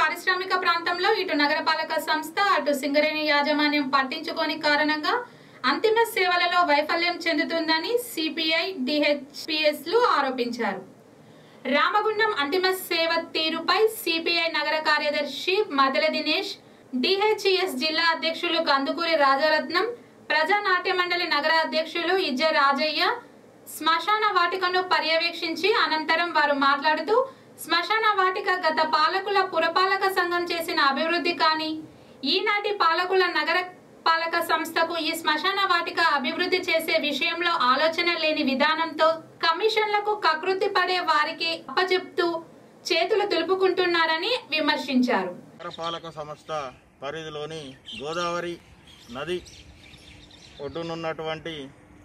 పారిశ్రామిక ప్రాంతంలో ఇటు నగరపాలక సంస్థ అటు సింగరేణి యాజమాన్యం పట్టించుకోని కారణంగా అంతిమ సేవలలో వైఫల్యం చెందుతుందని సిపిఐ డిహెచ్పిఎస్ లు ఆరోపించారు రామగుండం అంతిమ సేవ తీరుపై సిపిఐ నగర కార్యదర్శి మదల దినేష్ డిహెచ్ఎస్ జిల్లా అధ్యక్షులు కందుకూరి రాజరత్నం ప్రజానాట్య మండలి నగర అధ్యక్షులు ఇజ్జ రాజయ్య శ్మశాన వాటికను పర్యవేక్షించి అనంతరం వారు మాట్లాడుతూ శ్మశాన వాటిక గత పాలకుల పురపాలక సంఘం చేసిన అభివృద్ధి కానీ ఈనాటి పాలకుల నగర పాలక సంస్థకు ఈ శ్మశాన వాటిక అభివృద్ధి చేసే విషయంలో ఆలోచన లేని విధానంతో కమిషన్లకు కకృతి పడే వారికి అప్పచెప్తూ చేతులు దులుపుకుంటున్నారని విమర్శించారు నగరపాలక సంస్థ పరిధిలోని గోదావరి నది ఒడ్డునున్నటువంటి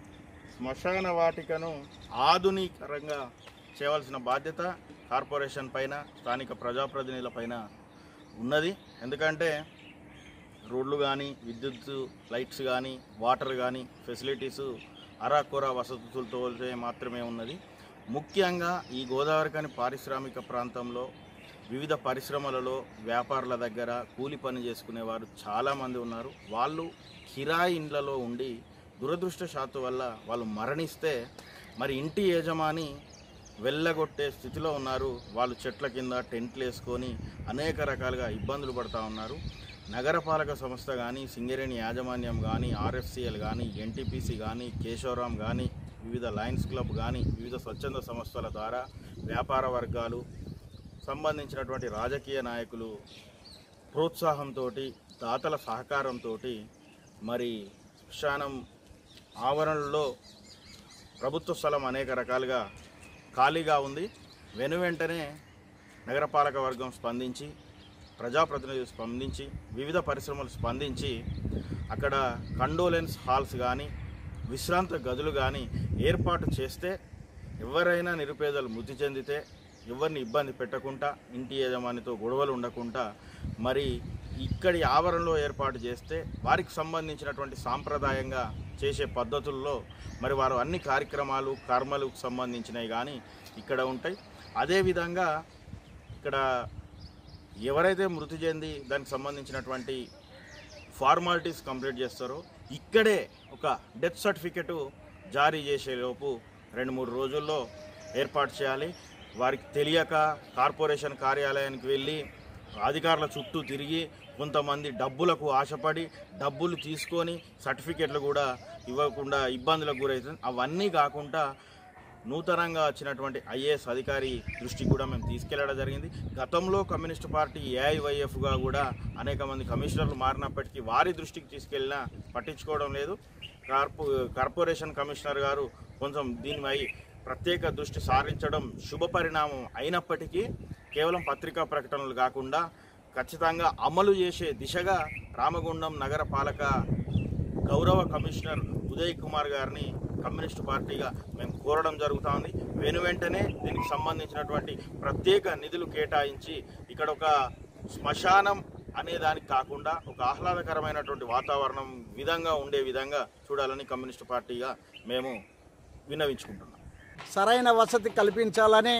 శ్మశాన వాటికను ఆధునీకరంగా చేయవలసిన బాధ్యత కార్పొరేషన్ పైన స్థానిక ప్రజాప్రతినిధుల పైన ఉన్నది ఎందుకంటే రోడ్లు కానీ విద్యుత్ లైట్స్ కానీ వాటర్ కానీ ఫెసిలిటీస్ అరాకొర వసతులతో మాత్రమే ఉన్నది ముఖ్యంగా ఈ గోదావరి కాని పారిశ్రామిక ప్రాంతంలో వివిధ పరిశ్రమలలో వ్యాపారుల దగ్గర కూలి పని చేసుకునేవారు చాలామంది ఉన్నారు వాళ్ళు కిరాయి ఇండ్లలో ఉండి దురదృష్టశాత్తు వల్ల వాళ్ళు మరణిస్తే మరి ఇంటి యజమాని వెళ్ళగొట్టే స్థితిలో ఉన్నారు వాళ్ళు చెట్ల కింద టెంట్లు వేసుకొని అనేక రకాలుగా ఇబ్బందులు పడుతూ ఉన్నారు నగరపాలక సంస్థ కానీ సింగరేణి యాజమాన్యం కానీ ఆర్ఎఫ్సిఎల్ కానీ ఎన్టీపీసీ కానీ కేశవరాం కానీ వివిధ లయన్స్ క్లబ్ కానీ వివిధ స్వచ్ఛంద సంస్థల ద్వారా వ్యాపార వర్గాలు సంబంధించినటువంటి రాజకీయ నాయకులు ప్రోత్సాహంతో దాతల సహకారంతో మరి శ్మశానం ఆవరణలో ప్రభుత్వ స్థలం అనేక రకాలుగా ఖాళీగా ఉంది వెను వెంటనే నగరపాలక వర్గం స్పందించి ప్రజాప్రతినిధులు స్పందించి వివిధ పరిశ్రమలు స్పందించి అక్కడ కండోలెన్స్ హాల్స్ కానీ విశ్రాంత గదులు కానీ ఏర్పాటు చేస్తే ఎవరైనా నిరుపేదలు మృతి చెందితే ఎవరిని ఇబ్బంది పెట్టకుండా ఇంటి యజమానితో గొడవలు ఉండకుండా మరి ఇక్కడి ఆవరణలో ఏర్పాటు చేస్తే వారికి సంబంధించినటువంటి సాంప్రదాయంగా చేసే పద్ధతుల్లో మరి వారు అన్ని కార్యక్రమాలు కర్మలకు సంబంధించినవి కానీ ఇక్కడ ఉంటాయి అదేవిధంగా ఇక్కడ ఎవరైతే మృతి చెంది దానికి సంబంధించినటువంటి ఫార్మాలిటీస్ కంప్లీట్ చేస్తారో ఇక్కడే ఒక డెత్ సర్టిఫికెట్ జారీ చేసేలోపు రెండు మూడు రోజుల్లో ఏర్పాటు చేయాలి వారికి తెలియక కార్పొరేషన్ కార్యాలయానికి వెళ్ళి అధికారుల చుట్టూ తిరిగి కొంతమంది డబ్బులకు ఆశపడి డబ్బులు తీసుకొని సర్టిఫికెట్లు కూడా ఇవ్వకుండా ఇబ్బందులకు గురవుతుంది అవన్నీ కాకుండా నూతనంగా వచ్చినటువంటి ఐఏఎస్ అధికారి దృష్టికి కూడా మేము తీసుకెళ్లడం జరిగింది గతంలో కమ్యూనిస్ట్ పార్టీ ఏఐవైఎఫ్గా కూడా అనేక మంది కమిషనర్లు మారినప్పటికీ వారి దృష్టికి తీసుకెళ్ళినా పట్టించుకోవడం లేదు కార్పొ కార్పొరేషన్ కమిషనర్ గారు కొంచెం దీనిపై ప్రత్యేక దృష్టి సారించడం శుభ పరిణామం అయినప్పటికీ కేవలం పత్రికా ప్రకటనలు కాకుండా ఖచ్చితంగా అమలు చేసే దిశగా రామగుండం నగర పాలక గౌరవ కమిషనర్ ఉదయ్ కుమార్ గారిని కమ్యూనిస్ట్ పార్టీగా మేము కోరడం జరుగుతూ ఉంది వెను వెంటనే దీనికి సంబంధించినటువంటి ప్రత్యేక నిధులు కేటాయించి ఇక్కడ ఒక శ్మశానం అనే దానికి కాకుండా ఒక ఆహ్లాదకరమైనటువంటి వాతావరణం విధంగా ఉండే విధంగా చూడాలని కమ్యూనిస్ట్ పార్టీగా మేము విన్నవించుకుంటున్నాం సరైన వసతి కల్పించాలని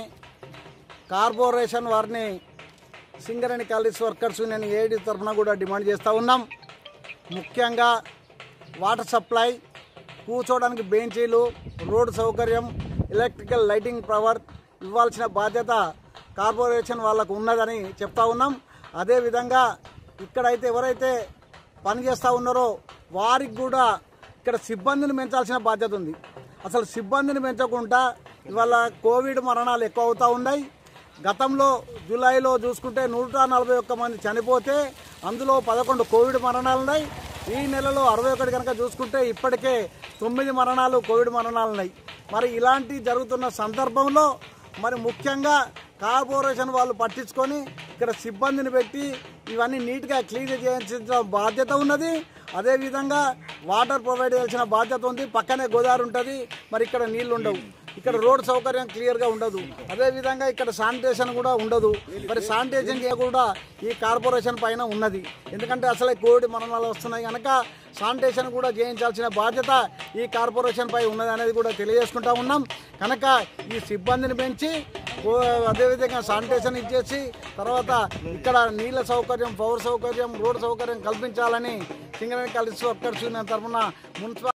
కార్పొరేషన్ వారిని సింగరేణి కాలేజ్ వర్కర్స్ యూనియన్ ఏడి తరఫున కూడా డిమాండ్ చేస్తూ ఉన్నాం ముఖ్యంగా వాటర్ సప్లై కూర్చోవడానికి బెంచీలు రోడ్డు సౌకర్యం ఎలక్ట్రికల్ లైటింగ్ పవర్ ఇవ్వాల్సిన బాధ్యత కార్పొరేషన్ వాళ్ళకు ఉన్నదని చెప్తా ఉన్నాం అదేవిధంగా ఇక్కడైతే ఎవరైతే పని చేస్తూ ఉన్నారో వారికి కూడా ఇక్కడ సిబ్బందిని పెంచాల్సిన బాధ్యత ఉంది అసలు సిబ్బందిని పెంచకుండా ఇవాళ కోవిడ్ మరణాలు ఎక్కువ అవుతూ ఉన్నాయి గతంలో జూలైలో చూసుకుంటే నూట నలభై ఒక్క మంది చనిపోతే అందులో పదకొండు కోవిడ్ మరణాలు ఉన్నాయి ఈ నెలలో అరవై ఒకటి కనుక చూసుకుంటే ఇప్పటికే తొమ్మిది మరణాలు కోవిడ్ మరణాలు ఉన్నాయి మరి ఇలాంటి జరుగుతున్న సందర్భంలో మరి ముఖ్యంగా కార్పొరేషన్ వాళ్ళు పట్టించుకొని ఇక్కడ సిబ్బందిని పెట్టి ఇవన్నీ నీట్గా క్లీన్ చేయించిన బాధ్యత ఉన్నది అదేవిధంగా వాటర్ ప్రొవైడ్ చేయాల్సిన బాధ్యత ఉంది పక్కనే గోదావరి ఉంటుంది మరి ఇక్కడ నీళ్లు ఉండవు ఇక్కడ రోడ్ సౌకర్యం క్లియర్గా ఉండదు అదేవిధంగా ఇక్కడ శానిటేషన్ కూడా ఉండదు మరి శానిటేషన్ కూడా ఈ కార్పొరేషన్ పైన ఉన్నది ఎందుకంటే అసలే కోవిడ్ మరణాలు వస్తున్నాయి కనుక శానిటేషన్ కూడా చేయించాల్సిన బాధ్యత ఈ కార్పొరేషన్ పై ఉన్నది అనేది కూడా తెలియజేసుకుంటా ఉన్నాం కనుక ఈ సిబ్బందిని పెంచి ఓ- అదేవిధంగా శానిటేషన్ ఇచ్చేసి తర్వాత ఇక్కడ నీళ్ళ సౌకర్యం పవర్ సౌకర్యం రోడ్ సౌకర్యం కల్పించాలని సింగరేణి కలిసి వర్కర్స్ యూనియన్ తరఫున మున్సిపల్